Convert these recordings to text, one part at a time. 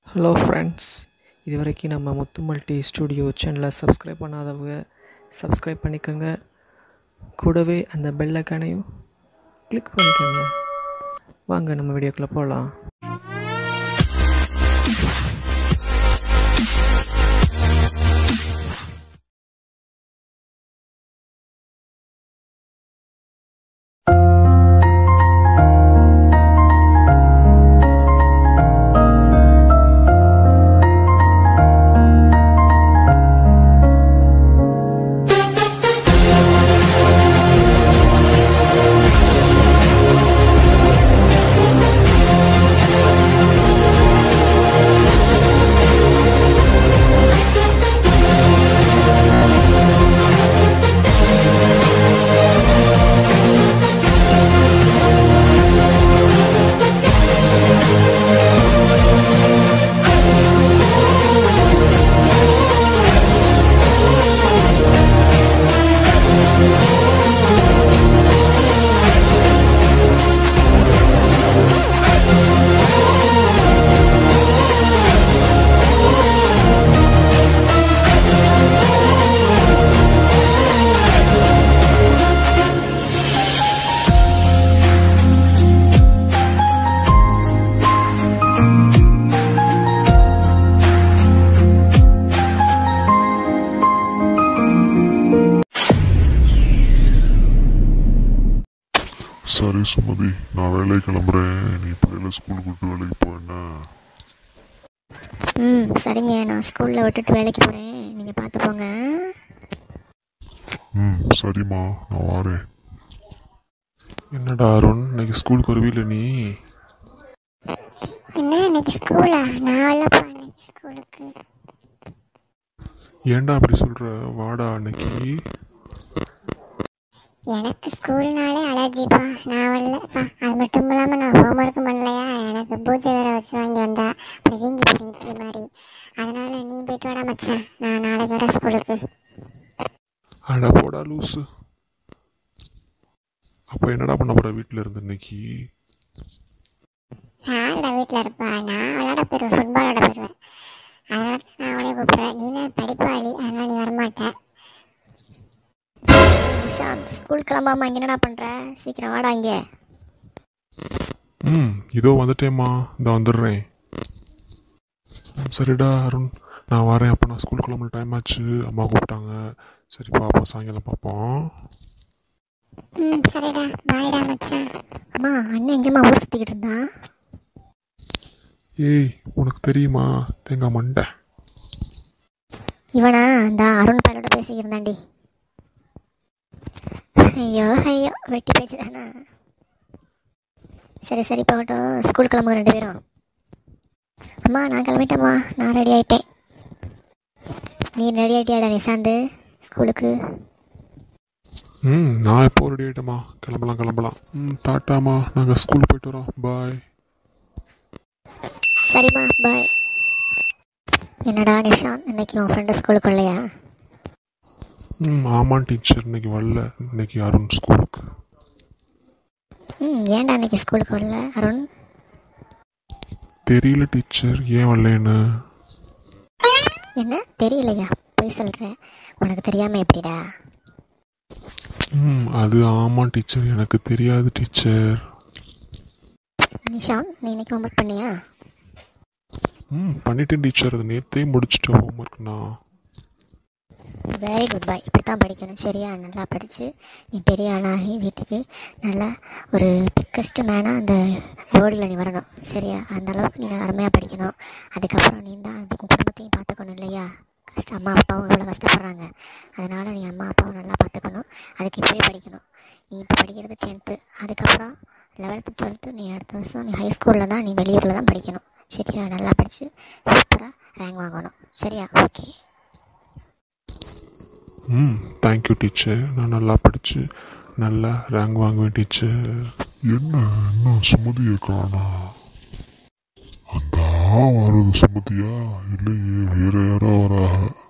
hello friends இது வரைக்கும் நம்ம முத்து மல்டி ஸ்டூடியோ சேனலை சப்ஸ்கிரைப் பண்ணாதவங்க சப்ஸ்கிரைப் பண்ணிக்கோங்க கூடவே அந்த பெல் ஐக்கானையும் கிளிக் பண்ணிக்கோங்க வாங்க நம்ம வீடியோக்குள்ளே போகலாம் சரி சுமதி நான் வேலைக்கு கிளம்புறேன் நீ பிள்ளைல ஸ்கூலுக்கு விட்டு வேலைக்கு போயின்னா ம் சரிங்க நான் ஸ்கூலில் விட்டுட்டு வேலைக்கு போகிறேன் நீங்கள் பார்த்து போங்க ம் சரிம்மா நான் வாரேன் என்னடா அருண் இன்னைக்கு ஸ்கூலுக்கு வருவீல நீ என்ன இன்னைக்கு ஸ்கூலா நான் வரலப்பா இன்னைக்கு ஸ்கூலுக்கு ஏன்டா அப்படி சொல்ற வாடா அன்னைக்கு எனக்கு ஸ்கூல்னாலே அலர்ஜிப்பா நான் வரலப்பா அது மட்டும் இல்லாமல் நான் ஹோம்ஒர்க்கும் பண்ணலையா எனக்கு பூஜை வேற வச்சு வாங்கி வந்தா அப்புறம் வீங்கி போறேன் இட்லி மாதிரி அதனால நீ போயிட்டு வாடா மச்சான் நான் நாளைக்கு வரேன் ஸ்கூலுக்கு அடா போடா லூசு அப்போ என்னடா பண்ண போற வீட்டில் இருந்து இன்னைக்கு யாரோட வீட்டில் இருப்பா நான் விளையாட போயிடுவேன் ஃபுட்பால் விளையாட போயிடுவேன் அதனால தான் நான் அவளே கூப்பிட்றேன் நீ தான் படிப்பாளி அதனால நீ வரமாட்டேன் நிஷாந்த் ஸ்கூல் கிளம்பாம இங்கே என்னடா பண்ணுற சீக்கிரம் வாடா இங்கே ம் இதோ வந்துட்டேம்மா இந்த வந்துடுறேன் ம், சரிடா அருண் நான் வரேன் அப்போ நான் ஸ்கூல் கிளம்புற டைம் ஆச்சு அம்மா கூப்பிட்டாங்க சரி பார்ப்போம் சாயங்காலம் பார்ப்போம் ம் சரிடா பாய்டா மச்சான் அம்மா அண்ணன் எங்கேம்மா ஊர் சுற்றிக்கிட்டு இருந்தா ஏய் உனக்கு தெரியுமா தேங்காய் மண்டை இவனா இந்த அருண் பையனோட பேசிக்கிருந்தாண்டி ஐயோ ஐயோ வெட்டி பேச்சு தானா சரி சரி போகட்டும் ஸ்கூல் கிளம்புங்க ரெண்டு பேரும் அம்மா நான் கிளம்பிட்டேம்மா நான் ரெடி ஆயிட்டேன் நீ ரெடி ஆயிட்டியாடா நிசாந்து ஸ்கூலுக்கு ம் நான் இப்போ ரெடி ஆகிட்டேம்மா கிளம்பலாம் கிளம்பலாம் ம் டாட்டாம்மா நாங்கள் ஸ்கூல் போயிட்டு வரோம் பாய் சரிம்மா பாய் என்னடா நிஷாந்த் இன்னைக்கு உன் ஃப்ரெண்டு ஸ்கூலுக்கு இல்லையா ம் ஆமாம் டீச்சர் இன்னைக்கு வரல இன்னைக்கு அருண் ஸ்கூலுக்கு ம் ஏன்டா இன்னைக்கு ஸ்கூலுக்கு வரல அருண் தெரியல டீச்சர் ஏன் வரலன்னு என்ன தெரியலையா போய் சொல்கிற உனக்கு தெரியாமல் எப்படிடா ம் அது ஆமாம் டீச்சர் எனக்கு தெரியாது டீச்சர் நிஷாந்த் நீ இன்னைக்கு ஹோம்ஒர்க் பண்ணியா ம் பண்ணிட்டேன் டீச்சர் அது நேற்றே முடிச்சிட்டேன் ஹோம்ஒர்க்னா வெரி குட் பாய் இப்படி தான் படிக்கணும் சரியா நல்லா படித்து நீ பெரிய ஆளாகி வீட்டுக்கு நல்லா ஒரு பிக்கஸ்ட் மேனாக அந்த வேர்ல்டில் நீ வரணும் சரியா அந்த அளவுக்கு நீ அருமையாக படிக்கணும் அதுக்கப்புறம் நீ தான் அந்த குடும்பத்தையும் பார்த்துக்கணும் இல்லையா கஷ்டம் அம்மா அப்பாவும் இவ்வளோ கஷ்டப்படுறாங்க அதனால் நீ அம்மா அப்பாவும் நல்லா பார்த்துக்கணும் அதுக்கு இப்போயே படிக்கணும் நீ இப்போ படிக்கிறது டென்த்து அதுக்கப்புறம் லெவல்த்து டுவெல்த்து நீ அடுத்த வருஷம் நீ ஹை ஸ்கூலில் தான் நீ வெளியூரில் தான் படிக்கணும் சரியா நல்லா படித்து சூப்பராக ரேங்க் வாங்கணும் சரியா ஓகே ம் தேங்க்யூ டீச்சர் நான் நல்லா படித்து நல்லா ரேங்க் வாங்குவேன் டீச்சர் என்ன இன்னும் சுமதியை காணா அந்த ஆ வர்றது சுமதியா இல்லையே வேற யாரா வரா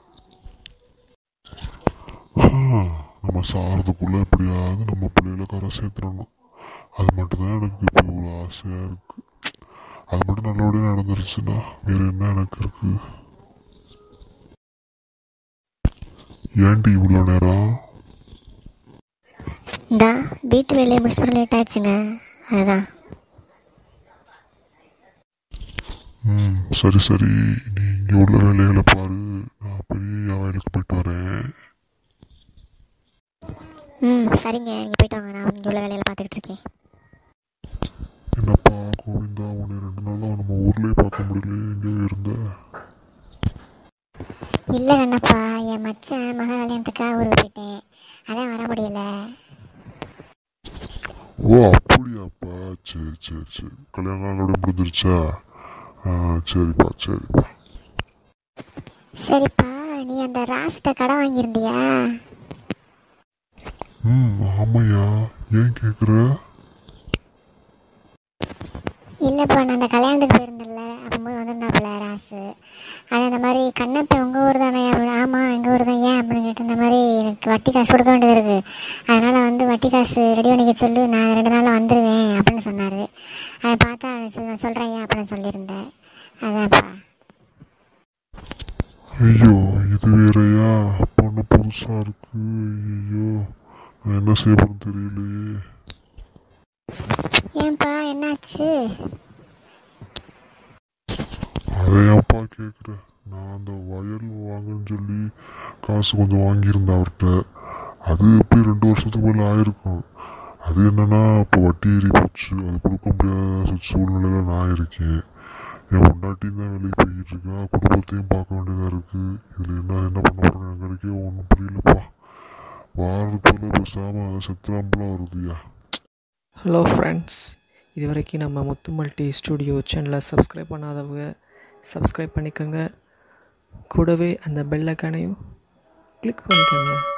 நம்ம சாகிறதுக்குள்ள எப்படியாவது நம்ம பிள்ளைகளை கரை சேர்த்துடணும் அது மட்டும்தான் எனக்கு இப்போ இவ்வளோ ஆசையாக இருக்குது அது மட்டும் நல்லபடியாக நடந்துருச்சுன்னா வேற என்ன எனக்கு இருக்கு ஏன்டி இவ்வளோ நேரம் இந்தா வீட்டு வேலையை முடிச்சுட்டு லேட் ஆயிடுச்சுங்க அதுதான் ம் சரி சரி நீ இங்கே உள்ள வேலைகளை பாரு நான் பெரிய வயலுக்கு போயிட்டு வரேன் ம் சரிங்க நீங்கள் போயிட்டு வாங்க நான் இங்கே உள்ள வேலையில் பார்த்துக்கிட்டு இருக்கேன் என்னப்பா கோவிந்தா உன்னை ரெண்டு நாளாக நம்ம ஊர்லேயே பார்க்க முடியல எங்கேயோ இருந்த இல்லை கண்ணப்பா என் மச்சான் மக கல்யாணத்துக்காக ஊருக்கு போயிட்டேன் அதான் வர முடியல ஓ அப்படியாப்பா சரி சரி சரி கல்யாணம் நாளோட முடிஞ்சிருச்சா ஆ சரிப்பா சரிப்பா சரிப்பா நீ அந்த ராசிட்ட கடை வாங்கியிருந்தியா ம் ஆமையா ஏன் கேட்குற இல்லைப்பா நான் அந்த கல்யாணத்துக்கு போயிருந்தேன்ல அப்போது வந்திருந்தாப்புல ராசு அது அந்த மாதிரி கண்ணப்ப உங்கள் ஊர் தானே அப்படின்னு ஆமாம் எங்கள் ஊர் தான் ஏன் அப்படின்னு கேட்டு இந்த மாதிரி எனக்கு வட்டி காசு கொடுக்க வேண்டியது இருக்குது அதனால் வந்து வட்டி காசு ரெடி பண்ணிக்க சொல்லு நான் ரெண்டு நாளில் வந்துடுவேன் அப்படின்னு சொன்னார் அதை பார்த்தா சொல் சொல்கிறேன் ஏன் அப்படின்னு சொல்லியிருந்தேன் அதான்ப்பா ஐயோ இது வேறயா பொண்ணு புதுசாக இருக்கு ஐயோ நான் என்ன செய்ய போறேன்னு தெரியலையே ஏன்ப்பா என்னாச்சு அதை ஏன்ப்பா கேட்குற நான் அந்த வயல் வாங்கன்னு சொல்லி காசு கொஞ்சம் வாங்கியிருந்தேன் அவர்கிட்ட அது எப்படி ரெண்டு வருஷத்துக்கு மேலே ஆயிருக்கும் அது என்னன்னா இப்போ வட்டி ஏறி போச்சு அது கொடுக்க முடியாத சூழ்நிலையில நான் இருக்கேன் என் பொண்டாட்டியும் தான் வெளியே போய்கிட்டு இருக்கா குடும்பத்தையும் பார்க்க வேண்டியதாக இருக்குது இதில் என்ன என்ன பண்ண போகிறேன்னு எங்களுக்கே ஒன்றும் புரியலப்பா வாரத்தில் பேசாமல் செத்துலாம்பலாம் வருதுயா ஹலோ ஃப்ரெண்ட்ஸ் இது வரைக்கும் நம்ம முத்து மல்டி ஸ்டுடியோ சேனலை சப்ஸ்கிரைப் பண்ணாதவங்க சப்ஸ்கிரைப் பண்ணிக்கோங்க கூடவே அந்த பெல் ஐக்கானையும் கிளிக் பண்ணிக்கோங்க